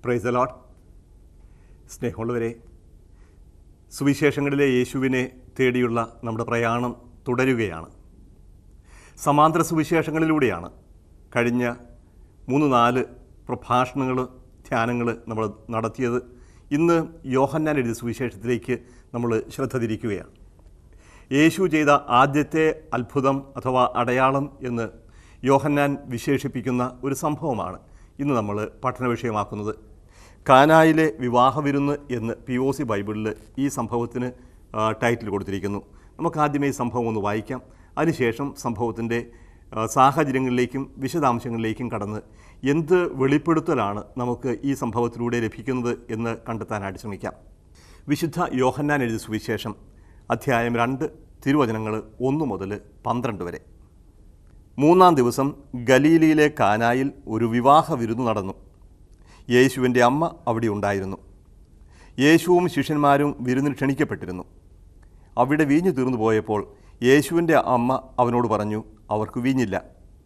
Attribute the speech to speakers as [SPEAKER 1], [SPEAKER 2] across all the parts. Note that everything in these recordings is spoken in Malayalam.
[SPEAKER 1] പ്രൈസ് അലോട്ട് സ്നേഹമുള്ളവരെ സുവിശേഷങ്ങളിലെ യേശുവിനെ തേടിയുള്ള നമ്മുടെ പ്രയാണം തുടരുകയാണ് സമാന്തര സുവിശേഷങ്ങളിലൂടെയാണ് കഴിഞ്ഞ മൂന്ന് നാല് പ്രഭാഷണങ്ങൾ ധ്യാനങ്ങൾ നമ്മൾ നടത്തിയത് ഇന്ന് യോഹന്നാൻ എഴുതിയ സുവിശേഷത്തിലേക്ക് നമ്മൾ ശ്രദ്ധ തിരിക്കുകയാണ് യേശു ചെയ്ത ആദ്യത്തെ അത്ഭുതം അഥവാ അടയാളം എന്ന് യോഹന്നാൻ വിശേഷിപ്പിക്കുന്ന ഒരു സംഭവമാണ് ഇന്ന് നമ്മൾ പഠന വിഷയമാക്കുന്നത് കാനായിലെ വിവാഹ വിരുന്ന് എന്ന് പി ഒ സി ബൈബിളിൽ ഈ സംഭവത്തിന് ആ, ടൈറ്റിൽ കൊടുത്തിരിക്കുന്നു നമുക്ക് ആദ്യമേ ഈ സംഭവം ഒന്ന് വായിക്കാം അതിനുശേഷം സംഭവത്തിൻ്റെ ആ, സാഹചര്യങ്ങളിലേക്കും വിശദാംശങ്ങളിലേക്കും കടന്ന് എന്ത് വെളിപ്പെടുത്തലാണ് നമുക്ക് ഈ സംഭവത്തിലൂടെ ലഭിക്കുന്നത് എന്ന് കണ്ടെത്താനായിട്ട് ശ്രമിക്കാം വിശുദ്ധ യോഹന്നാൻ എഴുതിയ സുവിശേഷം അധ്യായം രണ്ട് തിരുവചനങ്ങൾ ഒന്ന് മുതൽ പന്ത്രണ്ട് വരെ മൂന്നാം ദിവസം ഗലീലിയിലെ കാനായിൽ ഒരു വിവാഹ വിരുന്ന് നടന്നു യേശുവിൻ്റെ അമ്മ അവിടെ ഉണ്ടായിരുന്നു യേശുവും ശിഷ്യന്മാരും വിരുന്നിന് ക്ഷണിക്കപ്പെട്ടിരുന്നു അവിടെ വീഞ്ഞു തീർന്നു പോയപ്പോൾ യേശുവിൻ്റെ അമ്മ അവനോട് പറഞ്ഞു അവർക്ക് വീഞ്ഞില്ല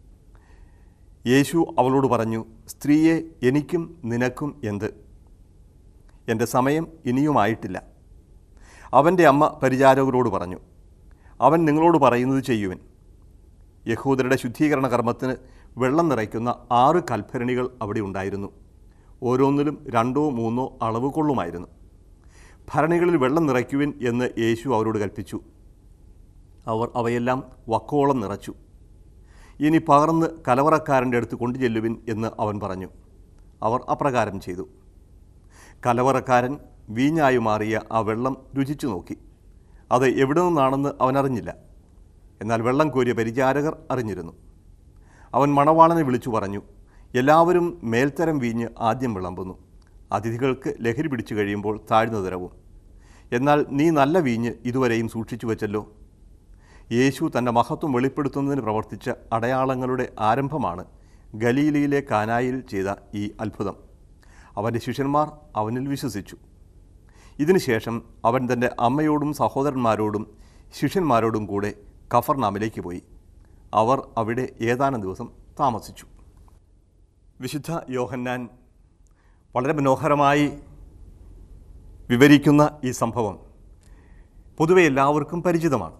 [SPEAKER 1] യേശു അവളോട് പറഞ്ഞു സ്ത്രീയെ എനിക്കും നിനക്കും എന്ത് എൻ്റെ സമയം ഇനിയുമായിട്ടില്ല അവൻ്റെ അമ്മ പരിചാരകരോട് പറഞ്ഞു അവൻ നിങ്ങളോട് പറയുന്നത് ചെയ്യുവൻ യഹൂദരുടെ ശുദ്ധീകരണ കർമ്മത്തിന് വെള്ളം നിറയ്ക്കുന്ന ആറ് കൽഭരണികൾ അവിടെ ഉണ്ടായിരുന്നു ഓരോന്നിലും രണ്ടോ മൂന്നോ അളവ് കൊള്ളുമായിരുന്നു ഭരണികളിൽ വെള്ളം നിറയ്ക്കുവിൻ എന്ന് യേശു അവരോട് കൽപ്പിച്ചു അവർ അവയെല്ലാം വക്കോളം നിറച്ചു ഇനി പകർന്ന് കലവറക്കാരൻ്റെ അടുത്ത് കൊണ്ടുചെല്ലുവിൻ എന്ന് അവൻ പറഞ്ഞു അവർ അപ്രകാരം ചെയ്തു കലവറക്കാരൻ വീഞ്ഞായി മാറിയ ആ വെള്ളം രുചിച്ചു നോക്കി അത് എവിടെ നിന്നാണെന്ന് അവൻ അറിഞ്ഞില്ല എന്നാൽ വെള്ളം കോരിയ പരിചാരകർ അറിഞ്ഞിരുന്നു അവൻ മണവാളനെ വിളിച്ചു പറഞ്ഞു എല്ലാവരും മേൽത്തരം വീഞ്ഞ് ആദ്യം വിളമ്പുന്നു അതിഥികൾക്ക് ലഹരി പിടിച്ചു കഴിയുമ്പോൾ താഴ്ന്നു തരവും എന്നാൽ നീ നല്ല വീഞ്ഞ് ഇതുവരെയും സൂക്ഷിച്ചു വച്ചല്ലോ യേശു തൻ്റെ മഹത്വം വെളിപ്പെടുത്തുന്നതിന് പ്രവർത്തിച്ച അടയാളങ്ങളുടെ ആരംഭമാണ് ഗലീലിയിലെ കാനായിൽ ചെയ്ത ഈ അത്ഭുതം അവൻ്റെ ശിഷ്യന്മാർ അവനിൽ വിശ്വസിച്ചു ഇതിനുശേഷം അവൻ തൻ്റെ അമ്മയോടും സഹോദരന്മാരോടും ശിഷ്യന്മാരോടും കൂടെ കഫർനാമിലേക്ക് പോയി അവർ അവിടെ ഏതാനും ദിവസം താമസിച്ചു വിശുദ്ധ യോഹന്നാൻ വളരെ മനോഹരമായി വിവരിക്കുന്ന ഈ സംഭവം പൊതുവെ എല്ലാവർക്കും പരിചിതമാണ്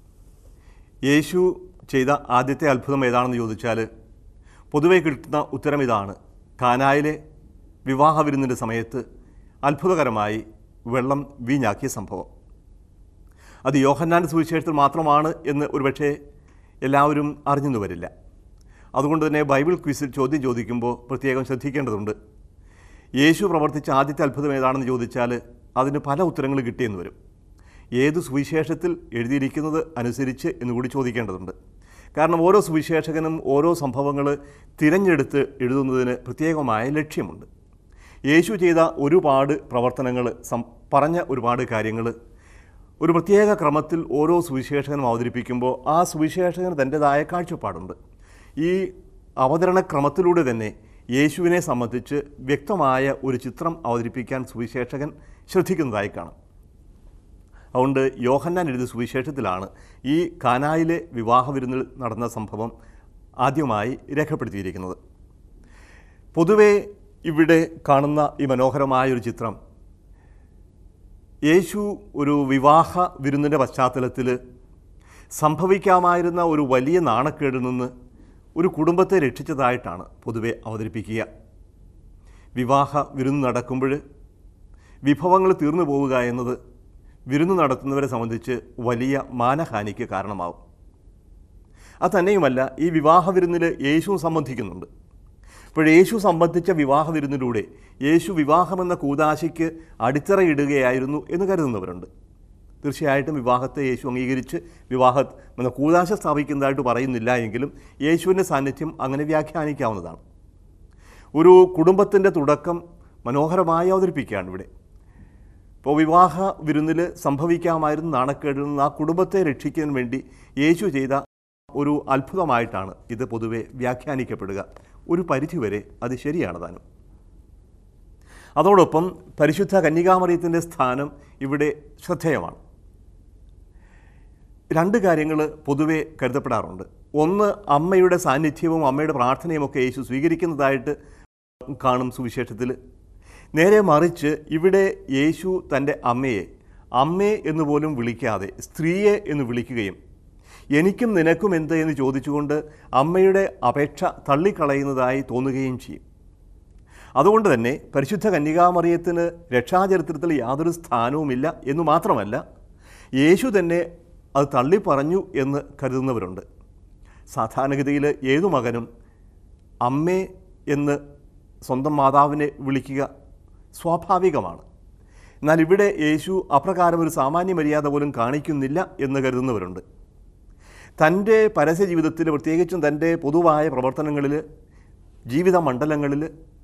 [SPEAKER 1] യേശു ചെയ്ത ആദ്യത്തെ അത്ഭുതം ഏതാണെന്ന് ചോദിച്ചാൽ പൊതുവെ കിട്ടുന്ന ഉത്തരം ഇതാണ് കാനായിലെ വിവാഹ വിരുന്നിൻ്റെ സമയത്ത് അത്ഭുതകരമായി വെള്ളം വീഞ്ഞാക്കിയ സംഭവം അത് യോഹന്നാൻ്റെ സുവിശേഷത്തിൽ മാത്രമാണ് എന്ന് ഒരുപക്ഷെ എല്ലാവരും അറിഞ്ഞെന്ന് വരില്ല അതുകൊണ്ട് തന്നെ ബൈബിൾ ക്വിസിൽ ചോദ്യം ചോദിക്കുമ്പോൾ പ്രത്യേകം ശ്രദ്ധിക്കേണ്ടതുണ്ട് യേശു പ്രവർത്തിച്ച ആദ്യത്തെ അത്ഭുതം ഏതാണെന്ന് ചോദിച്ചാൽ അതിന് പല ഉത്തരങ്ങൾ കിട്ടിയെന്ന് വരും ഏത് സുവിശേഷത്തിൽ എഴുതിയിരിക്കുന്നത് അനുസരിച്ച് എന്നുകൂടി ചോദിക്കേണ്ടതുണ്ട് കാരണം ഓരോ സുവിശേഷകനും ഓരോ സംഭവങ്ങൾ തിരഞ്ഞെടുത്ത് എഴുതുന്നതിന് പ്രത്യേകമായ ലക്ഷ്യമുണ്ട് യേശു ചെയ്ത ഒരുപാട് പ്രവർത്തനങ്ങൾ സം പറഞ്ഞ ഒരുപാട് കാര്യങ്ങൾ ഒരു പ്രത്യേക ക്രമത്തിൽ ഓരോ സുവിശേഷകനും അവതരിപ്പിക്കുമ്പോൾ ആ സുവിശേഷകന് തൻ്റെതായ കാഴ്ചപ്പാടുണ്ട് ഈ അവതരണ ക്രമത്തിലൂടെ തന്നെ യേശുവിനെ സംബന്ധിച്ച് വ്യക്തമായ ഒരു ചിത്രം അവതരിപ്പിക്കാൻ സുവിശേഷകൻ ശ്രദ്ധിക്കുന്നതായി കാണാം അതുകൊണ്ട് യോഹന്നാൻ എഴുതിയ സുവിശേഷത്തിലാണ് ഈ കാനായിലെ വിവാഹ വിരുന്നിൽ നടന്ന സംഭവം ആദ്യമായി രേഖപ്പെടുത്തിയിരിക്കുന്നത് പൊതുവെ ഇവിടെ കാണുന്ന ഈ മനോഹരമായൊരു ചിത്രം യേശു ഒരു വിവാഹ വിരുന്നിൻ്റെ പശ്ചാത്തലത്തിൽ സംഭവിക്കാമായിരുന്ന ഒരു വലിയ നാണക്കേടിൽ നിന്ന് ഒരു കുടുംബത്തെ രക്ഷിച്ചതായിട്ടാണ് പൊതുവെ അവതരിപ്പിക്കുക വിവാഹ വിരുന്ന് നടക്കുമ്പോൾ വിഭവങ്ങൾ തീർന്നു പോവുക എന്നത് വിരുന്ന് നടത്തുന്നവരെ സംബന്ധിച്ച് വലിയ മാനഹാനിക്ക് കാരണമാവും അത് തന്നെയുമല്ല ഈ വിവാഹ വിരുന്നിൽ യേശുവും സംബന്ധിക്കുന്നുണ്ട് അപ്പോൾ യേശു സംബന്ധിച്ച വിവാഹ വിരുന്നിലൂടെ യേശു വിവാഹമെന്ന കൂതാശയ്ക്ക് അടിത്തറയിടുകയായിരുന്നു എന്ന് കരുതുന്നവരുണ്ട് തീർച്ചയായിട്ടും വിവാഹത്തെ യേശു അംഗീകരിച്ച് വിവാഹ എന്ന കൂതാശ സ്ഥാപിക്കുന്നതായിട്ട് പറയുന്നില്ല എങ്കിലും യേശുവിൻ്റെ സാന്നിധ്യം അങ്ങനെ വ്യാഖ്യാനിക്കാവുന്നതാണ് ഒരു കുടുംബത്തിൻ്റെ തുടക്കം മനോഹരമായി അവതരിപ്പിക്കുകയാണ് ഇവിടെ ഇപ്പോൾ വിവാഹ വിരുന്നിൽ സംഭവിക്കാമായിരുന്ന നാണക്കേടിൽ നിന്ന് ആ കുടുംബത്തെ രക്ഷിക്കുന്നതിന് വേണ്ടി യേശു ചെയ്ത ഒരു അത്ഭുതമായിട്ടാണ് ഇത് പൊതുവെ വ്യാഖ്യാനിക്കപ്പെടുക ഒരു പരിധിവരെ അത് ശരിയാണ് താനും അതോടൊപ്പം പരിശുദ്ധ കന്യകാമറിയത്തിൻ്റെ സ്ഥാനം ഇവിടെ ശ്രദ്ധേയമാണ് രണ്ട് കാര്യങ്ങൾ പൊതുവെ കരുതപ്പെടാറുണ്ട് ഒന്ന് അമ്മയുടെ സാന്നിധ്യവും അമ്മയുടെ പ്രാർത്ഥനയും ഒക്കെ യേശു സ്വീകരിക്കുന്നതായിട്ട് കാണും സുവിശേഷത്തിൽ നേരെ മറിച്ച് ഇവിടെ യേശു തൻ്റെ അമ്മയെ അമ്മേ എന്ന് പോലും വിളിക്കാതെ സ്ത്രീയെ എന്ന് വിളിക്കുകയും എനിക്കും നിനക്കും എന്ത് എന്ന് ചോദിച്ചുകൊണ്ട് അമ്മയുടെ അപേക്ഷ തള്ളിക്കളയുന്നതായി തോന്നുകയും ചെയ്യും അതുകൊണ്ട് തന്നെ പരിശുദ്ധ കന്യകാമറിയത്തിന് രക്ഷാചരിത്രത്തിൽ യാതൊരു സ്ഥാനവുമില്ല എന്ന് മാത്രമല്ല യേശു തന്നെ അത് തള്ളി പറഞ്ഞു എന്ന് കരുതുന്നവരുണ്ട് സാധാരണഗതിയിൽ ഏതു മകനും അമ്മേ എന്ന് സ്വന്തം മാതാവിനെ വിളിക്കുക സ്വാഭാവികമാണ് എന്നാൽ ഇവിടെ യേശു അപ്രകാരം ഒരു സാമാന്യ മര്യാദ പോലും കാണിക്കുന്നില്ല എന്ന് കരുതുന്നവരുണ്ട് തൻ്റെ പരസ്യ ജീവിതത്തിൽ പ്രത്യേകിച്ചും തൻ്റെ പൊതുവായ പ്രവർത്തനങ്ങളിൽ ജീവിത മണ്ഡലങ്ങളിൽ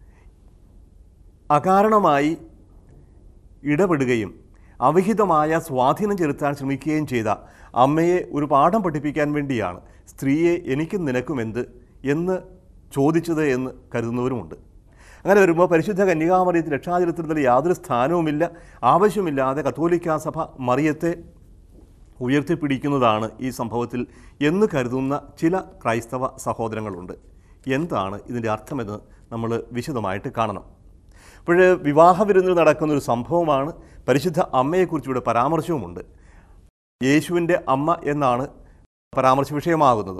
[SPEAKER 1] അകാരണമായി ഇടപെടുകയും അവിഹിതമായ സ്വാധീനം ചെലുത്താൻ ശ്രമിക്കുകയും ചെയ്ത അമ്മയെ ഒരു പാഠം പഠിപ്പിക്കാൻ വേണ്ടിയാണ് സ്ത്രീയെ എനിക്കും നിനക്കും എന്ത് എന്ന് ചോദിച്ചത് എന്ന് കരുതുന്നവരുമുണ്ട് അങ്ങനെ വരുമ്പോൾ പരിശുദ്ധ കന്യകാമറിയത്തിൽ രക്ഷാചരിത്രത്തിൽ യാതൊരു സ്ഥാനവുമില്ല ആവശ്യമില്ലാതെ കത്തോലിക്ക സഭ മറിയത്തെ ഉയർത്തിപ്പിടിക്കുന്നതാണ് ഈ സംഭവത്തിൽ എന്ന് കരുതുന്ന ചില ക്രൈസ്തവ സഹോദരങ്ങളുണ്ട് എന്താണ് ഇതിൻ്റെ അർത്ഥമെന്ന് നമ്മൾ വിശദമായിട്ട് കാണണം അപ്പോൾ വിവാഹ വിരുന്നിൽ നടക്കുന്ന ഒരു സംഭവമാണ് പരിശുദ്ധ അമ്മയെക്കുറിച്ച് ഇവിടെ പരാമർശവുമുണ്ട് യേശുവിൻ്റെ അമ്മ എന്നാണ് പരാമർശ വിഷയമാകുന്നത്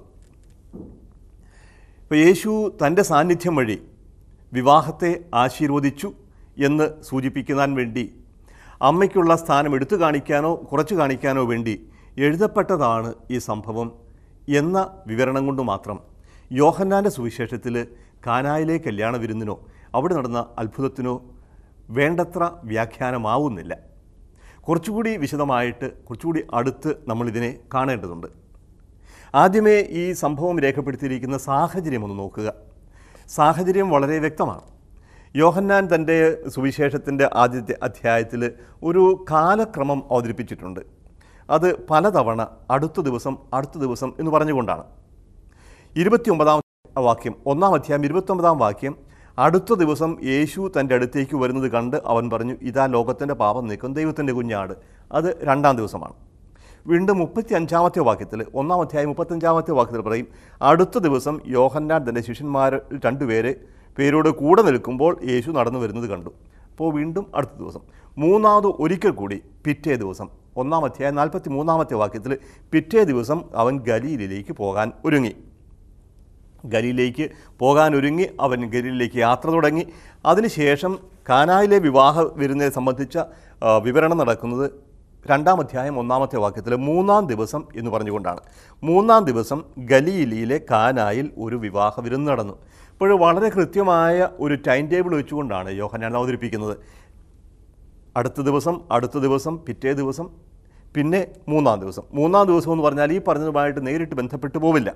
[SPEAKER 1] ഇപ്പോൾ യേശു തൻ്റെ സാന്നിധ്യം വഴി വിവാഹത്തെ ആശീർവദിച്ചു എന്ന് സൂചിപ്പിക്കാൻ വേണ്ടി അമ്മയ്ക്കുള്ള സ്ഥാനം എടുത്തു കാണിക്കാനോ കുറച്ചു കാണിക്കാനോ വേണ്ടി എഴുതപ്പെട്ടതാണ് ഈ സംഭവം എന്ന വിവരണം കൊണ്ട് മാത്രം യോഹന്നാൻ്റെ സുവിശേഷത്തിൽ കാനായിലെ കല്യാണ വിരുന്നിനോ അവിടെ നടന്ന അത്ഭുതത്തിനോ വേണ്ടത്ര വ്യാഖ്യാനമാവുന്നില്ല കുറച്ചുകൂടി വിശദമായിട്ട് കുറച്ചുകൂടി അടുത്ത് നമ്മളിതിനെ കാണേണ്ടതുണ്ട് ആദ്യമേ ഈ സംഭവം രേഖപ്പെടുത്തിയിരിക്കുന്ന സാഹചര്യം ഒന്ന് നോക്കുക സാഹചര്യം വളരെ വ്യക്തമാണ് യോഹന്നാൻ തൻ്റെ സുവിശേഷത്തിൻ്റെ ആദ്യത്തെ അധ്യായത്തിൽ ഒരു കാലക്രമം അവതരിപ്പിച്ചിട്ടുണ്ട് അത് പലതവണ അടുത്ത ദിവസം അടുത്ത ദിവസം എന്ന് പറഞ്ഞുകൊണ്ടാണ് ഇരുപത്തിയൊമ്പതാം വാക്യം ഒന്നാം അധ്യായം ഇരുപത്തൊമ്പതാം വാക്യം അടുത്ത ദിവസം യേശു തൻ്റെ അടുത്തേക്ക് വരുന്നത് കണ്ട് അവൻ പറഞ്ഞു ഇതാ ലോകത്തിൻ്റെ പാപം നീക്കും ദൈവത്തിൻ്റെ കുഞ്ഞാട് അത് രണ്ടാം ദിവസമാണ് വീണ്ടും മുപ്പത്തി അഞ്ചാമത്തെ വാക്യത്തിൽ ഒന്നാം അധ്യായം മുപ്പത്തഞ്ചാമത്തെ വാക്യത്തിൽ പറയും അടുത്ത ദിവസം യോഹന്നാൻ തൻ്റെ ശിഷ്യന്മാർ രണ്ടുപേരെ പേരോട് കൂടെ നിൽക്കുമ്പോൾ യേശു നടന്നു വരുന്നത് കണ്ടു അപ്പോൾ വീണ്ടും അടുത്ത ദിവസം മൂന്നാമത് ഒരിക്കൽ കൂടി പിറ്റേ ദിവസം ഒന്നാം അധ്യായം നാൽപ്പത്തി മൂന്നാമത്തെ വാക്യത്തിൽ പിറ്റേ ദിവസം അവൻ ഗലീലിലേക്ക് പോകാൻ ഒരുങ്ങി ഗലിയിലേക്ക് പോകാൻ ഒരുങ്ങി അവൻ ഗലിയിലേക്ക് യാത്ര തുടങ്ങി അതിനുശേഷം കാനായിലെ വിവാഹ വിരുന്നിനെ സംബന്ധിച്ച ആ, വിവരണം നടക്കുന്നത് രണ്ടാം അധ്യായം ഒന്നാമത്തെ വാക്യത്തിൽ മൂന്നാം ദിവസം എന്ന് പറഞ്ഞുകൊണ്ടാണ് മൂന്നാം ദിവസം ഗലീലിയിലെ കാനായിൽ ഒരു വിവാഹ വിരുന്ന് നടന്നു ഇപ്പോൾ വളരെ കൃത്യമായ ഒരു ടൈം ടേബിൾ വെച്ചുകൊണ്ടാണ് യോഹനാൻ അവതരിപ്പിക്കുന്നത് അടുത്ത ദിവസം അടുത്ത ദിവസം പിറ്റേ ദിവസം പിന്നെ മൂന്നാം ദിവസം മൂന്നാം ദിവസം എന്ന് പറഞ്ഞാൽ ഈ പറഞ്ഞതുമായിട്ട് നേരിട്ട് ബന്ധപ്പെട്ടു പോവില്ല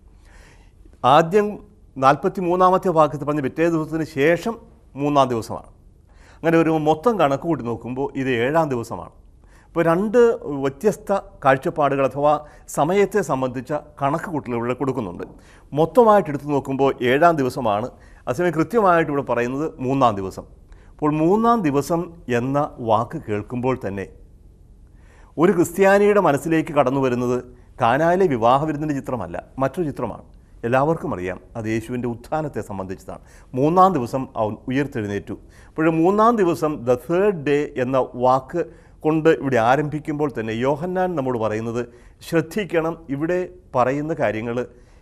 [SPEAKER 1] ആദ്യം നാൽപ്പത്തി മൂന്നാമത്തെ വാക്യത്തിൽ പറഞ്ഞ പിറ്റേ ദിവസത്തിന് ശേഷം മൂന്നാം ദിവസമാണ് അങ്ങനെ ഒരു മൊത്തം കണക്ക് കൂട്ടി നോക്കുമ്പോൾ ഇത് ഏഴാം ദിവസമാണ് ഇപ്പോൾ രണ്ട് വ്യത്യസ്ത കാഴ്ചപ്പാടുകൾ അഥവാ സമയത്തെ സംബന്ധിച്ച കണക്ക് കൂട്ടൽ ഇവിടെ കൊടുക്കുന്നുണ്ട് മൊത്തമായിട്ട് എടുത്തു നോക്കുമ്പോൾ ഏഴാം ദിവസമാണ് അതേസമയം കൃത്യമായിട്ട് ഇവിടെ പറയുന്നത് മൂന്നാം ദിവസം അപ്പോൾ മൂന്നാം ദിവസം എന്ന വാക്ക് കേൾക്കുമ്പോൾ തന്നെ ഒരു ക്രിസ്ത്യാനിയുടെ മനസ്സിലേക്ക് കടന്നു വരുന്നത് കാനായിലെ വിവാഹ വിരുന്നിൻ്റെ ചിത്രമല്ല മറ്റൊരു ചിത്രമാണ് എല്ലാവർക്കും അറിയാം അത് യേശുവിൻ്റെ ഉത്ഥാനത്തെ സംബന്ധിച്ചതാണ് മൂന്നാം ദിവസം അവൻ ഉയർത്തെഴുന്നേറ്റു അപ്പോൾ മൂന്നാം ദിവസം ദ തേർഡ് ഡേ എന്ന വാക്ക് കൊണ്ട് ഇവിടെ ആരംഭിക്കുമ്പോൾ തന്നെ യോഹന്നാൻ നമ്മോട് പറയുന്നത് ശ്രദ്ധിക്കണം ഇവിടെ പറയുന്ന കാര്യങ്ങൾ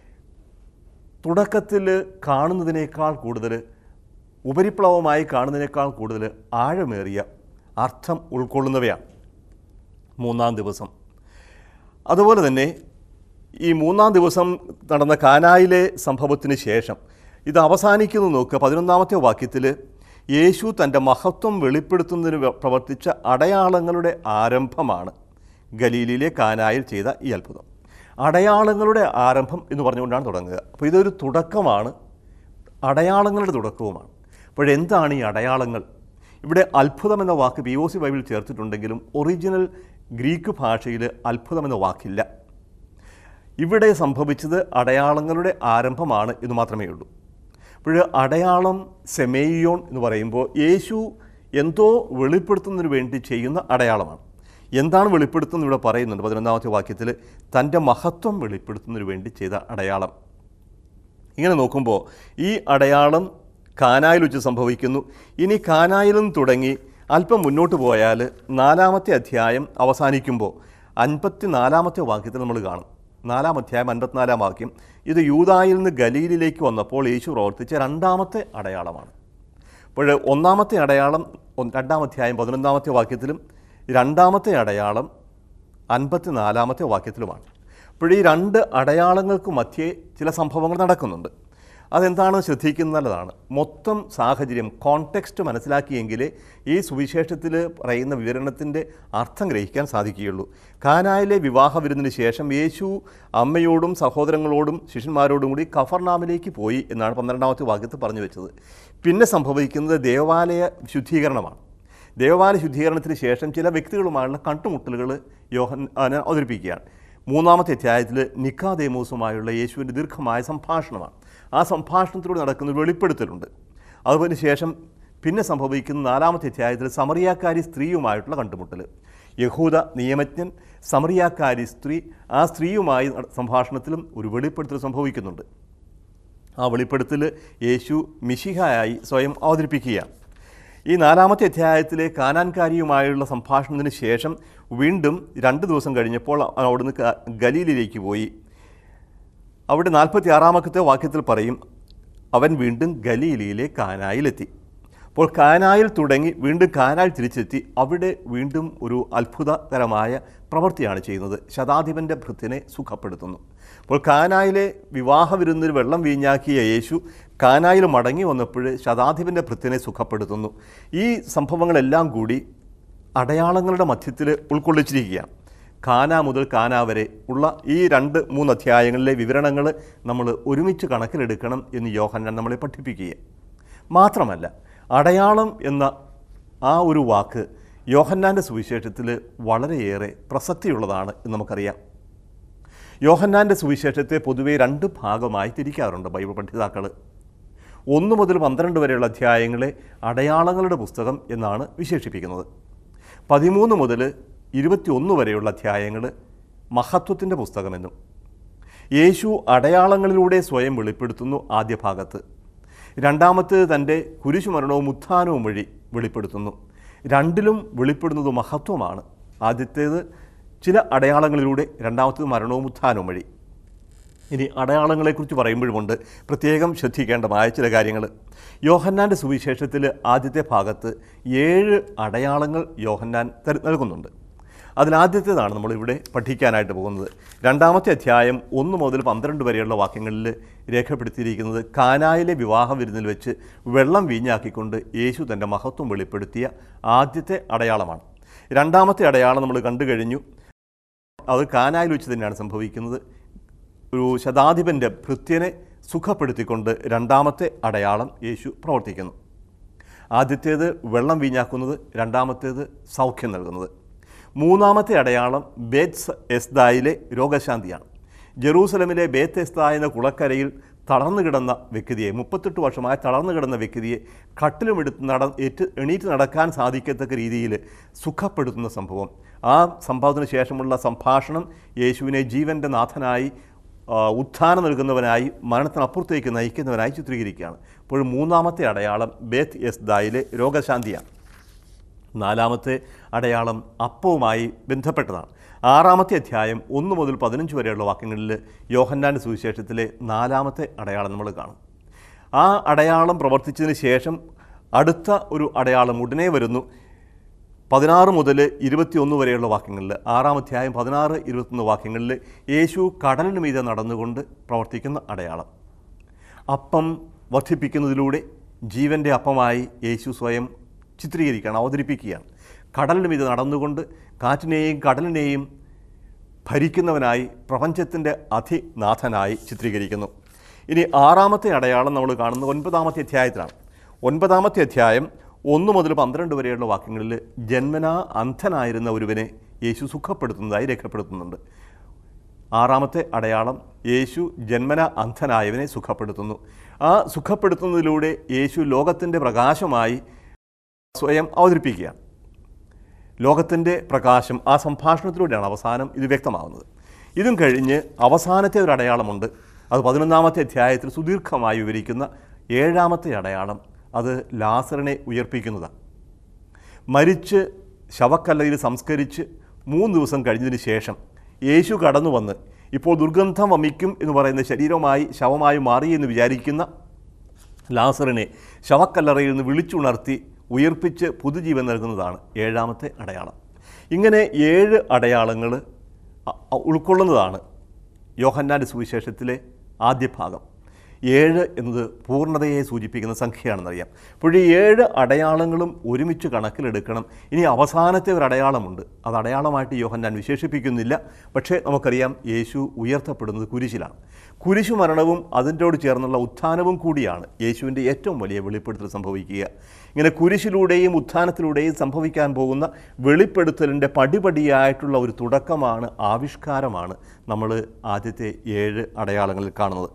[SPEAKER 1] തുടക്കത്തിൽ കാണുന്നതിനേക്കാൾ കൂടുതൽ ഉപരിപ്ലവമായി കാണുന്നതിനേക്കാൾ കൂടുതൽ ആഴമേറിയ അർത്ഥം ഉൾക്കൊള്ളുന്നവയാണ് മൂന്നാം ദിവസം അതുപോലെ തന്നെ ഈ മൂന്നാം ദിവസം നടന്ന കാനായിലെ സംഭവത്തിന് ശേഷം ഇത് അവസാനിക്കുന്നു നോക്കുക പതിനൊന്നാമത്തെ വാക്യത്തിൽ യേശു തൻ്റെ മഹത്വം വെളിപ്പെടുത്തുന്നതിന് വ- പ്രവർത്തിച്ച അടയാളങ്ങളുടെ ആരംഭമാണ് ഗലീലിലെ കാനായിൽ ചെയ്ത ഈ അത്ഭുതം അടയാളങ്ങളുടെ ആരംഭം എന്ന് പറഞ്ഞുകൊണ്ടാണ് തുടങ്ങുക അപ്പോൾ ഇതൊരു തുടക്കമാണ് അടയാളങ്ങളുടെ തുടക്കവുമാണ് അപ്പോഴെന്താണ് ഈ അടയാളങ്ങൾ ഇവിടെ അത്ഭുതം എന്ന വാക്ക് പി ഒ സി ബൈബിൾ ചേർത്തിട്ടുണ്ടെങ്കിലും ഒറിജിനൽ ഗ്രീക്ക് ഭാഷയിൽ അത്ഭുതം എന്ന വാക്കില്ല ഇവിടെ സംഭവിച്ചത് അടയാളങ്ങളുടെ ആരംഭമാണ് എന്ന് മാത്രമേ ഉള്ളൂ അപ്പോൾ അടയാളം സെമേയോൺ എന്ന് പറയുമ്പോൾ യേശു എന്തോ വെളിപ്പെടുത്തുന്നതിന് വേണ്ടി ചെയ്യുന്ന അടയാളമാണ് എന്താണ് വെളിപ്പെടുത്തുന്നത് ഇവിടെ പറയുന്നുണ്ട് പതിനൊന്നാമത്തെ വാക്യത്തിൽ തൻ്റെ മഹത്വം വെളിപ്പെടുത്തുന്നതിന് വേണ്ടി ചെയ്ത അടയാളം ഇങ്ങനെ നോക്കുമ്പോൾ ഈ അടയാളം കാനായിൽ വെച്ച് സംഭവിക്കുന്നു ഇനി കാനായിൽ നിന്ന് തുടങ്ങി അല്പം മുന്നോട്ട് പോയാൽ നാലാമത്തെ അധ്യായം അവസാനിക്കുമ്പോൾ അൻപത്തി നാലാമത്തെ വാക്യത്തിൽ നമ്മൾ കാണും നാലാം അധ്യായം അൻപത്തിനാലാം വാക്യം ഇത് യൂതായിൽ നിന്ന് ഗലീലിലേക്ക് വന്നപ്പോൾ യേശു പ്രവർത്തിച്ച രണ്ടാമത്തെ അടയാളമാണ് അപ്പോൾ ഒന്നാമത്തെ അടയാളം ഒന്ന് രണ്ടാം അധ്യായം പതിനൊന്നാമത്തെ വാക്യത്തിലും രണ്ടാമത്തെ അടയാളം അൻപത്തി നാലാമത്തെ വാക്യത്തിലുമാണ് അപ്പോൾ ഈ രണ്ട് അടയാളങ്ങൾക്ക് മധ്യേ ചില സംഭവങ്ങൾ നടക്കുന്നുണ്ട് അതെന്താണ് ശ്രദ്ധിക്കുന്നത് നല്ലതാണ് മൊത്തം സാഹചര്യം കോണ്ടെക്സ്റ്റ് മനസ്സിലാക്കിയെങ്കിലേ ഈ സുവിശേഷത്തിൽ പറയുന്ന വിവരണത്തിൻ്റെ അർത്ഥം ഗ്രഹിക്കാൻ സാധിക്കുകയുള്ളൂ കാനായിലെ വിവാഹ വിരുന്നിന് ശേഷം യേശു അമ്മയോടും സഹോദരങ്ങളോടും ശിഷ്യന്മാരോടും കൂടി കഫർനാമിലേക്ക് പോയി എന്നാണ് പന്ത്രണ്ടാമത്തെ വാക്യത്തിൽ പറഞ്ഞു വെച്ചത് പിന്നെ സംഭവിക്കുന്നത് ദേവാലയ ശുദ്ധീകരണമാണ് ദേവാലയ ശുദ്ധീകരണത്തിന് ശേഷം ചില വ്യക്തികളുമായുള്ള കണ്ടുമുട്ടലുകൾ യോഹൻ അവതരിപ്പിക്കുകയാണ് മൂന്നാമത്തെ അധ്യായത്തിൽ നിക്കാദേമോസുമായുള്ള യേശുവിൻ്റെ ദീർഘമായ സംഭാഷണമാണ് ആ സംഭാഷണത്തിലൂടെ നടക്കുന്ന ഒരു വെളിപ്പെടുത്തലുണ്ട് അതുപോലെ ശേഷം പിന്നെ സംഭവിക്കുന്ന നാലാമത്തെ അധ്യായത്തിൽ സമറിയാക്കാരി സ്ത്രീയുമായിട്ടുള്ള കണ്ടുമുട്ടൽ യഹൂദ നിയമജ്ഞൻ സമറിയാക്കാരി സ്ത്രീ ആ സ്ത്രീയുമായി നട- സംഭാഷണത്തിലും ഒരു വെളിപ്പെടുത്തൽ സംഭവിക്കുന്നുണ്ട് ആ വെളിപ്പെടുത്തൽ യേശു മിശിഹായി സ്വയം അവതരിപ്പിക്കുകയാണ് ഈ നാലാമത്തെ അധ്യായത്തിലെ കാനാൻകാരിയുമായുള്ള സംഭാഷണത്തിന് ശേഷം വീണ്ടും രണ്ട് ദിവസം കഴിഞ്ഞപ്പോൾ അവൻ അവിടുന്ന് ക- ഗലീലിലേക്ക് പോയി അവിടെ നാൽപ്പത്തി ആറാമത്തെ വാക്യത്തിൽ പറയും അവൻ വീണ്ടും ഗലീലിയിലെ കാനായിലെത്തി അപ്പോൾ കാനായിൽ തുടങ്ങി വീണ്ടും കാനായിൽ തിരിച്ചെത്തി അവിടെ വീണ്ടും ഒരു അത്ഭുതകരമായ പ്രവൃത്തിയാണ് ചെയ്യുന്നത് ശതാധിപൻ്റെ ഭൃത്തിനെ സുഖപ്പെടുത്തുന്നു അപ്പോൾ കാനായിലെ വിവാഹ വിരുന്നിൽ വെള്ളം വീഞ്ഞാക്കിയ യേശു കാനായിൽ മടങ്ങി വന്നപ്പോൾ ശതാധിപൻ്റെ ഭൃത്തിനെ സുഖപ്പെടുത്തുന്നു ഈ സംഭവങ്ങളെല്ലാം കൂടി അടയാളങ്ങളുടെ മധ്യത്തിൽ ഉൾക്കൊള്ളിച്ചിരിക്കുകയാണ് കാന മുതൽ കാന വരെ ഉള്ള ഈ രണ്ട് മൂന്ന് അധ്യായങ്ങളിലെ വിവരണങ്ങൾ നമ്മൾ ഒരുമിച്ച് കണക്കിലെടുക്കണം എന്ന് യോഹന്നാൻ നമ്മളെ പഠിപ്പിക്കുക മാത്രമല്ല അടയാളം എന്ന ആ ഒരു വാക്ക് യോഹന്നാൻ്റെ സുവിശേഷത്തിൽ വളരെയേറെ പ്രസക്തിയുള്ളതാണ് എന്ന് നമുക്കറിയാം യോഹന്നാൻ്റെ സുവിശേഷത്തെ പൊതുവെ രണ്ട് ഭാഗമായി തിരിക്കാറുണ്ട് ബൈബിൾ പഠിതാക്കൾ ഒന്ന് മുതൽ പന്ത്രണ്ട് വരെയുള്ള അധ്യായങ്ങളെ അടയാളങ്ങളുടെ പുസ്തകം എന്നാണ് വിശേഷിപ്പിക്കുന്നത് പതിമൂന്ന് മുതൽ ഇരുപത്തിയൊന്ന് വരെയുള്ള അധ്യായങ്ങൾ മഹത്വത്തിൻ്റെ പുസ്തകമെന്നും യേശു അടയാളങ്ങളിലൂടെ സ്വയം വെളിപ്പെടുത്തുന്നു ആദ്യ ഭാഗത്ത് രണ്ടാമത്തേത് തൻ്റെ കുരിശുമരണവും ഉത്ഥാനവും വഴി വെളിപ്പെടുത്തുന്നു രണ്ടിലും വെളിപ്പെടുന്നത് മഹത്വമാണ് ആദ്യത്തേത് ചില അടയാളങ്ങളിലൂടെ രണ്ടാമത്തേത് മരണവും ഉത്ഥാനവും വഴി ഇനി അടയാളങ്ങളെക്കുറിച്ച് പറയുമ്പോഴുമുണ്ട് പ്രത്യേകം ശ്രദ്ധിക്കേണ്ടമായ ചില കാര്യങ്ങൾ യോഹന്നാൻ്റെ സുവിശേഷത്തിൽ ആദ്യത്തെ ഭാഗത്ത് ഏഴ് അടയാളങ്ങൾ യോഹന്നാൻ തരു- നൽകുന്നുണ്ട് അതിലാദ്യത്തേതാണ് നമ്മളിവിടെ പഠിക്കാനായിട്ട് പോകുന്നത് രണ്ടാമത്തെ അധ്യായം ഒന്ന് മുതൽ പന്ത്രണ്ട് വരെയുള്ള വാക്യങ്ങളിൽ രേഖപ്പെടുത്തിയിരിക്കുന്നത് കാനായിലെ വിവാഹ വിരുന്നിൽ വെച്ച് വെള്ളം വീഞ്ഞാക്കിക്കൊണ്ട് യേശു തൻ്റെ മഹത്വം വെളിപ്പെടുത്തിയ ആദ്യത്തെ അടയാളമാണ് രണ്ടാമത്തെ അടയാളം നമ്മൾ കണ്ടു കഴിഞ്ഞു അത് കാനായിൽ വെച്ച് തന്നെയാണ് സംഭവിക്കുന്നത് ഒരു ശതാധിപൻ്റെ ഭൃത്യനെ സുഖപ്പെടുത്തിക്കൊണ്ട് രണ്ടാമത്തെ അടയാളം യേശു പ്രവർത്തിക്കുന്നു ആദ്യത്തേത് വെള്ളം വീഞ്ഞാക്കുന്നത് രണ്ടാമത്തേത് സൗഖ്യം നൽകുന്നത് മൂന്നാമത്തെ അടയാളം ബേത്സ് എസ്ദായിലെ രോഗശാന്തിയാണ് ജെറൂസലമിലെ ബേത്ത് എസ്ദ എന്ന കുളക്കരയിൽ തളർന്നു കിടന്ന വ്യക്തിയെ മുപ്പത്തെട്ട് വർഷമായി തളർന്നു കിടന്ന വ്യക്തിയെ കട്ടിലുമെടുത്ത് നട ഏറ്റ് എണീറ്റ് നടക്കാൻ സാധിക്കത്തക്ക രീതിയിൽ സുഖപ്പെടുത്തുന്ന സംഭവം ആ സംഭവത്തിന് ശേഷമുള്ള സംഭാഷണം യേശുവിനെ ജീവൻ്റെ നാഥനായി ആ, ഉത്ഥാനം നൽകുന്നവനായി മരണത്തിനപ്പുറത്തേക്ക് നയിക്കുന്നവനായി ചിത്രീകരിക്കുകയാണ് അപ്പോൾ മൂന്നാമത്തെ അടയാളം ബേത്ത് എസ്ദായിലെ രോഗശാന്തിയാണ് നാലാമത്തെ അടയാളം അപ്പവുമായി ബന്ധപ്പെട്ടതാണ് ആറാമത്തെ അധ്യായം ഒന്ന് മുതൽ പതിനഞ്ച് വരെയുള്ള വാക്യങ്ങളിൽ യോഹന്നാൻ്റെ സുവിശേഷത്തിലെ നാലാമത്തെ അടയാളം നമ്മൾ കാണും ആ അടയാളം പ്രവർത്തിച്ചതിന് ശേഷം അടുത്ത ഒരു അടയാളം ഉടനെ വരുന്നു പതിനാറ് മുതൽ ഇരുപത്തിയൊന്ന് വരെയുള്ള വാക്യങ്ങളിൽ ആറാം അധ്യായം പതിനാറ് ഇരുപത്തൊന്ന് വാക്യങ്ങളിൽ യേശു കടലിന് മീതെ നടന്നുകൊണ്ട് പ്രവർത്തിക്കുന്ന അടയാളം അപ്പം വർദ്ധിപ്പിക്കുന്നതിലൂടെ ജീവൻ്റെ അപ്പമായി യേശു സ്വയം ചിത്രീകരിക്കുകയാണ് അവതരിപ്പിക്കുകയാണ് കടലിന് മീതെ നടന്നുകൊണ്ട് കാറ്റിനെയും കടലിനെയും ഭരിക്കുന്നവനായി പ്രപഞ്ചത്തിൻ്റെ അധിനാഥനായി ചിത്രീകരിക്കുന്നു ഇനി ആറാമത്തെ അടയാളം നമ്മൾ കാണുന്നത് ഒൻപതാമത്തെ അധ്യായത്തിലാണ് ഒൻപതാമത്തെ അധ്യായം ഒന്ന് മുതൽ പന്ത്രണ്ട് വരെയുള്ള വാക്യങ്ങളിൽ ജന്മനാ അന്ധനായിരുന്ന ഒരുവനെ യേശു സുഖപ്പെടുത്തുന്നതായി രേഖപ്പെടുത്തുന്നുണ്ട് ആറാമത്തെ അടയാളം യേശു ജന്മന അന്ധനായവനെ സുഖപ്പെടുത്തുന്നു ആ സുഖപ്പെടുത്തുന്നതിലൂടെ യേശു ലോകത്തിൻ്റെ പ്രകാശമായി സ്വയം അവതരിപ്പിക്കുകയാണ് ലോകത്തിൻ്റെ പ്രകാശം ആ സംഭാഷണത്തിലൂടെയാണ് അവസാനം ഇത് വ്യക്തമാകുന്നത് ഇതും കഴിഞ്ഞ് അവസാനത്തെ ഒരു അടയാളമുണ്ട് അത് പതിനൊന്നാമത്തെ അധ്യായത്തിൽ സുദീർഘമായി വിവരിക്കുന്ന ഏഴാമത്തെ അടയാളം അത് ലാസറിനെ ഉയർപ്പിക്കുന്നതാണ് മരിച്ച് ശവക്കല്ലയിൽ സംസ്കരിച്ച് മൂന്ന് ദിവസം കഴിഞ്ഞതിന് ശേഷം യേശു കടന്നു വന്ന് ഇപ്പോൾ ദുർഗന്ധം വമിക്കും എന്ന് പറയുന്ന ശരീരമായി ശവമായി മാറി എന്ന് വിചാരിക്കുന്ന ലാസറിനെ ശവക്കല്ലറയിൽ നിന്ന് വിളിച്ചുണർത്തി ഉയർപ്പിച്ച് പുതുജീവൻ നൽകുന്നതാണ് ഏഴാമത്തെ അടയാളം ഇങ്ങനെ ഏഴ് അടയാളങ്ങൾ അ- അ- ഉൾക്കൊള്ളുന്നതാണ് യോഹന്നാൻ്റെ സുവിശേഷത്തിലെ ആദ്യ ഭാഗം ഏഴ് എന്നത് പൂർണ്ണതയെ സൂചിപ്പിക്കുന്ന സംഖ്യയാണെന്നറിയാം അപ്പോൾ ഈ ഏഴ് അടയാളങ്ങളും ഒരുമിച്ച് കണക്കിലെടുക്കണം ഇനി അവസാനത്തെ ഒരു അടയാളമുണ്ട് അത് അടയാളമായിട്ട് യോഹന്നാൻ വിശേഷിപ്പിക്കുന്നില്ല പക്ഷേ നമുക്കറിയാം യേശു ഉയർത്തപ്പെടുന്നത് കുരിശിലാണ് കുരിശു മരണവും അതിൻ്റോട് ചേർന്നുള്ള ഉത്ഥാനവും കൂടിയാണ് യേശുവിൻ്റെ ഏറ്റവും വലിയ വെളിപ്പെടുത്തൽ സംഭവിക്കുക ഇങ്ങനെ കുരിശിലൂടെയും ഉത്ഥാനത്തിലൂടെയും സംഭവിക്കാൻ പോകുന്ന വെളിപ്പെടുത്തലിൻ്റെ പടിപടിയായിട്ടുള്ള ഒരു തുടക്കമാണ് ആവിഷ്കാരമാണ് നമ്മൾ ആദ്യത്തെ ഏഴ് അടയാളങ്ങളിൽ കാണുന്നത്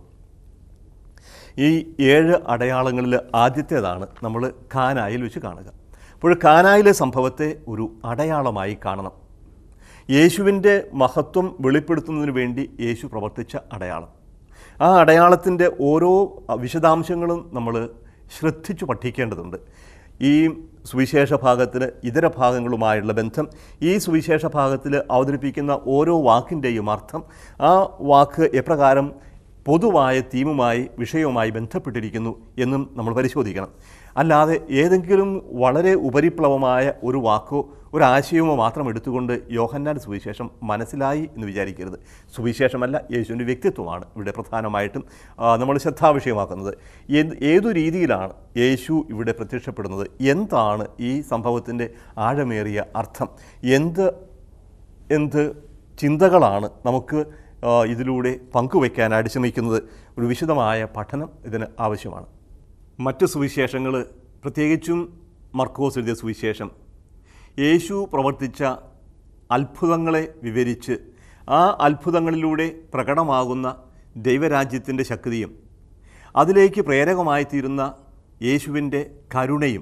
[SPEAKER 1] ഈ ഏഴ് അടയാളങ്ങളിൽ ആദ്യത്തേതാണ് നമ്മൾ കാനായിൽ വെച്ച് കാണുക അപ്പോൾ കാനായിലെ സംഭവത്തെ ഒരു അടയാളമായി കാണണം യേശുവിൻ്റെ മഹത്വം വെളിപ്പെടുത്തുന്നതിന് വേണ്ടി യേശു പ്രവർത്തിച്ച അടയാളം ആ അടയാളത്തിൻ്റെ ഓരോ വിശദാംശങ്ങളും നമ്മൾ ശ്രദ്ധിച്ചു പഠിക്കേണ്ടതുണ്ട് ഈ സുവിശേഷ ഭാഗത്തിന് ഇതര ഭാഗങ്ങളുമായുള്ള ബന്ധം ഈ സുവിശേഷ ഭാഗത്തിൽ അവതരിപ്പിക്കുന്ന ഓരോ വാക്കിൻ്റെയും അർത്ഥം ആ വാക്ക് എപ്രകാരം പൊതുവായ തീമുമായി വിഷയവുമായി ബന്ധപ്പെട്ടിരിക്കുന്നു എന്നും നമ്മൾ പരിശോധിക്കണം അല്ലാതെ ഏതെങ്കിലും വളരെ ഉപരിപ്ലവമായ ഒരു വാക്കോ ഒരു ആശയമോ മാത്രം എടുത്തുകൊണ്ട് യോഹന്നാൻ സുവിശേഷം മനസ്സിലായി എന്ന് വിചാരിക്കരുത് സുവിശേഷമല്ല യേശുവിൻ്റെ വ്യക്തിത്വമാണ് ഇവിടെ പ്രധാനമായിട്ടും ആ, നമ്മൾ ശ്രദ്ധാവിഷയമാക്കുന്നത് ഏത് ഏതു രീതിയിലാണ് യേശു ഇവിടെ പ്രത്യക്ഷപ്പെടുന്നത് എന്താണ് ഈ സംഭവത്തിൻ്റെ ആഴമേറിയ അർത്ഥം എന്ത് എന്ത് ചിന്തകളാണ് നമുക്ക് ആ, ഇതിലൂടെ പങ്കുവയ്ക്കാനായിട്ട് ശ്രമിക്കുന്നത് ഒരു വിശദമായ പഠനം ഇതിന് ആവശ്യമാണ് മറ്റ് സുവിശേഷങ്ങൾ പ്രത്യേകിച്ചും മർക്കോസ് എഴുതിയ സുവിശേഷം യേശു പ്രവർത്തിച്ച അത്ഭുതങ്ങളെ വിവരിച്ച് ആ അത്ഭുതങ്ങളിലൂടെ പ്രകടമാകുന്ന ദൈവരാജ്യത്തിൻ്റെ ശക്തിയും അതിലേക്ക് പ്രേരകമായി തീരുന്ന യേശുവിൻ്റെ കരുണയും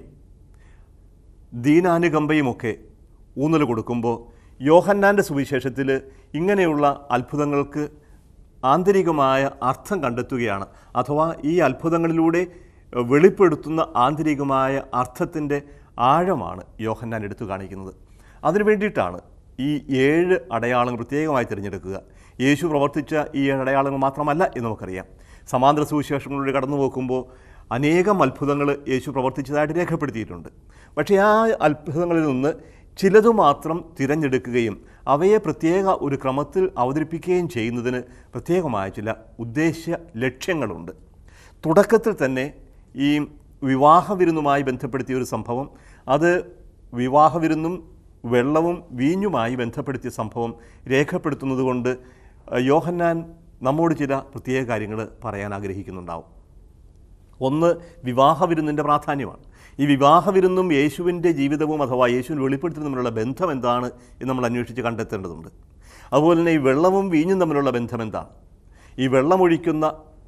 [SPEAKER 1] ദീനാനുകമ്പയുമൊക്കെ ഊന്നൽ കൊടുക്കുമ്പോൾ യോഹന്നാൻ്റെ സുവിശേഷത്തിൽ ഇങ്ങനെയുള്ള അത്ഭുതങ്ങൾക്ക് ആന്തരികമായ അർത്ഥം കണ്ടെത്തുകയാണ് അഥവാ ഈ അത്ഭുതങ്ങളിലൂടെ എഹ്, വെളിപ്പെടുത്തുന്ന ആന്തരികമായ അർത്ഥത്തിൻ്റെ ആഴമാണ് യോഹന്നാൻ എടുത്തു കാണിക്കുന്നത് അതിനു വേണ്ടിയിട്ടാണ് ഈ ഏഴ് അടയാളങ്ങൾ പ്രത്യേകമായി തിരഞ്ഞെടുക്കുക യേശു പ്രവർത്തിച്ച ഈ ഏഴ് അടയാളങ്ങൾ മാത്രമല്ല എന്ന് നമുക്കറിയാം സമാന്തര സുവിശേഷങ്ങളിലൂടെ കടന്നു നോക്കുമ്പോൾ അനേകം അത്ഭുതങ്ങൾ യേശു പ്രവർത്തിച്ചതായിട്ട് രേഖപ്പെടുത്തിയിട്ടുണ്ട് പക്ഷേ ആ അത്ഭുതങ്ങളിൽ നിന്ന് ചിലതു മാത്രം തിരഞ്ഞെടുക്കുകയും അവയെ പ്രത്യേക ഒരു ക്രമത്തിൽ അവതരിപ്പിക്കുകയും ചെയ്യുന്നതിന് പ്രത്യേകമായ ചില ഉദ്ദേശ്യ ലക്ഷ്യങ്ങളുണ്ട് തുടക്കത്തിൽ തന്നെ ഈ വിവാഹ വിരുന്നുമായി ബന്ധപ്പെടുത്തിയ ഒരു സംഭവം അത് വിവാഹ വിരുന്നും വെള്ളവും വീഞ്ഞുമായി ബന്ധപ്പെടുത്തിയ സംഭവം രേഖപ്പെടുത്തുന്നത് കൊണ്ട് അഹ്, യോഹന്നാൻ നമ്മോട് ചില പ്രത്യേക കാര്യങ്ങൾ പറയാൻ ആഗ്രഹിക്കുന്നുണ്ടാവും ഒന്ന് വിവാഹ വിരുന്നിൻ്റെ പ്രാധാന്യമാണ് ഈ വിവാഹ വിരുന്നും യേശുവിൻ്റെ ജീവിതവും അഥവാ യേശുവിന് വെളിപ്പെടുത്തുന്ന തമ്മിലുള്ള ബന്ധം എന്താണ് എന്ന് നമ്മൾ അന്വേഷിച്ച് കണ്ടെത്തേണ്ടതുണ്ട് അതുപോലെ തന്നെ ഈ വെള്ളവും വീഞ്ഞും തമ്മിലുള്ള ബന്ധം എന്താണ് ഈ വെള്ളമൊഴിക്കുന്ന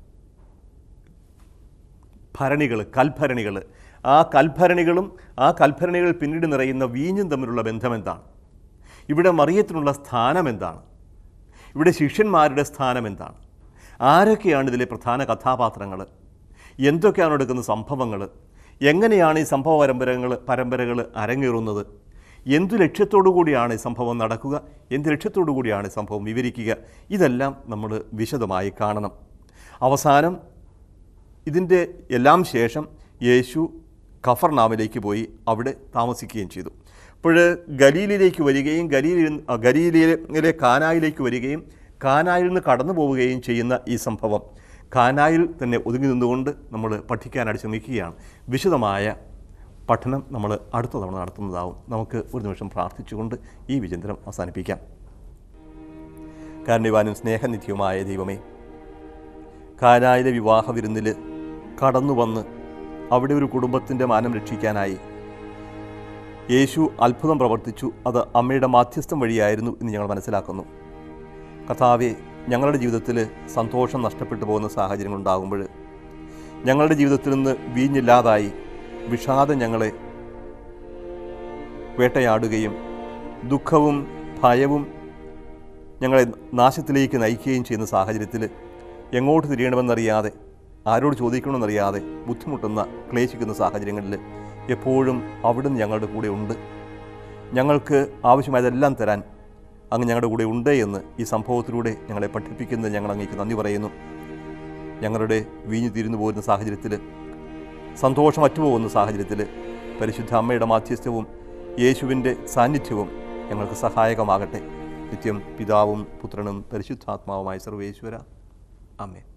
[SPEAKER 1] ഭരണികൾ കൽഭരണികൾ ആ കൽഭരണികളും ആ കൽഭരണികൾ പിന്നീട് നിറയുന്ന വീഞ്ഞും തമ്മിലുള്ള ബന്ധം എന്താണ് ഇവിടെ മറിയത്തിനുള്ള സ്ഥാനം എന്താണ് ഇവിടെ ശിഷ്യന്മാരുടെ സ്ഥാനം എന്താണ് ആരൊക്കെയാണ് ഇതിലെ പ്രധാന കഥാപാത്രങ്ങൾ എന്തൊക്കെയാണ് എടുക്കുന്ന സംഭവങ്ങൾ എങ്ങനെയാണ് ഈ സംഭവ പരമ്പരകൾ പരമ്പരകൾ അരങ്ങേറുന്നത് എന്തു ലക്ഷ്യത്തോടു കൂടിയാണ് ഈ സംഭവം നടക്കുക എന്ത് ലക്ഷ്യത്തോടു കൂടിയാണ് ഈ സംഭവം വിവരിക്കുക ഇതെല്ലാം നമ്മൾ വിശദമായി കാണണം അവസാനം ഇതിൻ്റെ എല്ലാം ശേഷം യേശു കഫർനാമിലേക്ക് പോയി അവിടെ താമസിക്കുകയും ചെയ്തു അപ്പോൾ ഗലീലിലേക്ക് വരികയും ഗലീലിൽ ഗലീലിയിലെ കാനായിലേക്ക് വരികയും കാനായിൽ നിന്ന് കടന്നു പോവുകയും ചെയ്യുന്ന ഈ സംഭവം കാനായിൽ തന്നെ ഒതുങ്ങി നിന്നുകൊണ്ട് നമ്മൾ പഠിക്കാനായിട്ട് ശ്രമിക്കുകയാണ് വിശദമായ പഠനം നമ്മൾ അടുത്ത തവണ നടത്തുന്നതാവും നമുക്ക് ഒരു നിമിഷം പ്രാർത്ഥിച്ചുകൊണ്ട് ഈ വിചിന്തനം അവസാനിപ്പിക്കാം കാരണവാനും സ്നേഹനിധിയുമായ ദൈവമേ കാനായിലെ വിവാഹ വിരുന്നിൽ കടന്നു വന്ന് അവിടെ ഒരു കുടുംബത്തിൻ്റെ മാനം രക്ഷിക്കാനായി യേശു അത്ഭുതം പ്രവർത്തിച്ചു അത് അമ്മയുടെ മാധ്യസ്ഥം വഴിയായിരുന്നു എന്ന് ഞങ്ങൾ മനസ്സിലാക്കുന്നു കഥാവെ ഞങ്ങളുടെ ജീവിതത്തിൽ സന്തോഷം നഷ്ടപ്പെട്ടു പോകുന്ന സാഹചര്യങ്ങൾ ഉണ്ടാകുമ്പോൾ ഞങ്ങളുടെ ജീവിതത്തിൽ നിന്ന് വീഞ്ഞില്ലാതായി വിഷാദം ഞങ്ങളെ വേട്ടയാടുകയും ദുഃഖവും ഭയവും ഞങ്ങളെ നാശത്തിലേക്ക് നയിക്കുകയും ചെയ്യുന്ന സാഹചര്യത്തിൽ എങ്ങോട്ട് തിരിയണമെന്നറിയാതെ ആരോട് ചോദിക്കണമെന്നറിയാതെ ബുദ്ധിമുട്ടുന്ന ക്ലേശിക്കുന്ന സാഹചര്യങ്ങളിൽ എപ്പോഴും അവിടുന്ന് ഞങ്ങളുടെ കൂടെ ഉണ്ട് ഞങ്ങൾക്ക് ആവശ്യമായതെല്ലാം തരാൻ അങ്ങ് ഞങ്ങളുടെ കൂടെ ഉണ്ട് എന്ന് ഈ സംഭവത്തിലൂടെ ഞങ്ങളെ പഠിപ്പിക്കുന്നത് ഞങ്ങൾ അങ്ങേക്ക് നന്ദി പറയുന്നു ഞങ്ങളുടെ വീഞ്ഞു തീരുന്നു പോകുന്ന സാഹചര്യത്തിൽ സന്തോഷം അറ്റുപോകുന്ന സാഹചര്യത്തിൽ പരിശുദ്ധ അമ്മയുടെ മാധ്യസ്ഥവും യേശുവിൻ്റെ സാന്നിധ്യവും ഞങ്ങൾക്ക് സഹായകമാകട്ടെ നിത്യം പിതാവും പുത്രനും പരിശുദ്ധാത്മാവുമായ സർവേശ്വര അമ്മേ